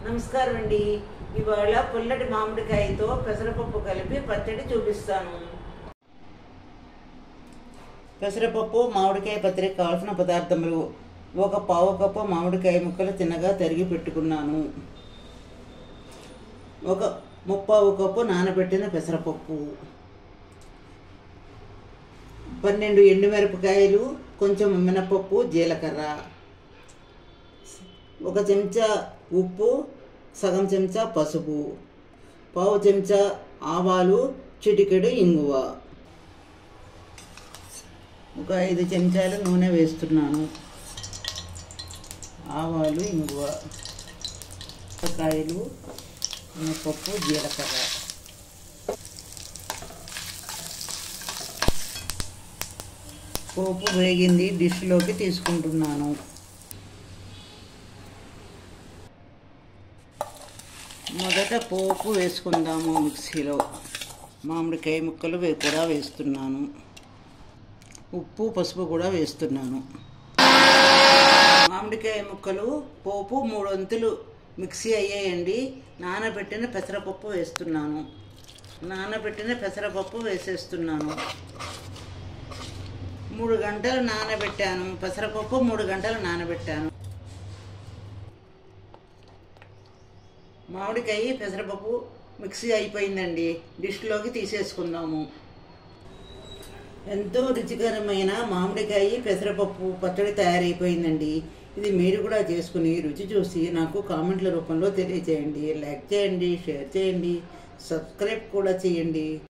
నమస్కారం అండి ఇవాళ పుల్లటి మామిడికాయతో పెసరపప్పు కలిపి పచ్చడి చూపిస్తాను పెసరపప్పు మామిడికాయ పచ్చడికి కావాల్సిన పదార్థములు ఒక పావు కప్పు మామిడికాయ ముక్కలు తిన్నగా తరిగి పెట్టుకున్నాను ఒక ముప్పావు కప్పు నానబెట్టిన పెసరపప్పు పన్నెండు ఎండుమిరపకాయలు కొంచెం మినపప్పు జీలకర్ర ఒక చెంచా ఉప్పు సగం చెంచా పసుపు పావు చెంచా ఆవాలు చిటికెడు ఇంగువ ఒక ఐదు చెంచాలు నూనె వేస్తున్నాను ఆవాలు ఇంగువ కాయలు మినపప్పు జీలకర్ర పోపు వేగింది డిష్లోకి తీసుకుంటున్నాను మొదట పోపు వేసుకుందాము మిక్సీలో మామిడికాయ ముక్కలు వే- కూడా వేస్తున్నాను ఉప్పు పసుపు కూడా వేస్తున్నాను మామిడికాయ ముక్కలు పోపు మూడు వంతులు మిక్సీ అయ్యాయండి నానబెట్టిన పెసరపప్పు వేస్తున్నాను నానబెట్టిన పెసరపప్పు వేసేస్తున్నాను మూడు గంటలు నానబెట్టాను పెసరపప్పు మూడు గంటలు నానబెట్టాను మామిడికాయ పెసరపప్పు మిక్సీ అయిపోయిందండి డిష్లోకి తీసేసుకుందాము ఎంతో రుచికరమైన మామిడికాయ పెసరపప్పు పచ్చడి తయారైపోయిందండి ఇది మీరు కూడా చేసుకుని రుచి చూసి నాకు కామెంట్ల రూపంలో తెలియజేయండి లైక్ చేయండి షేర్ చేయండి సబ్స్క్రైబ్ కూడా చేయండి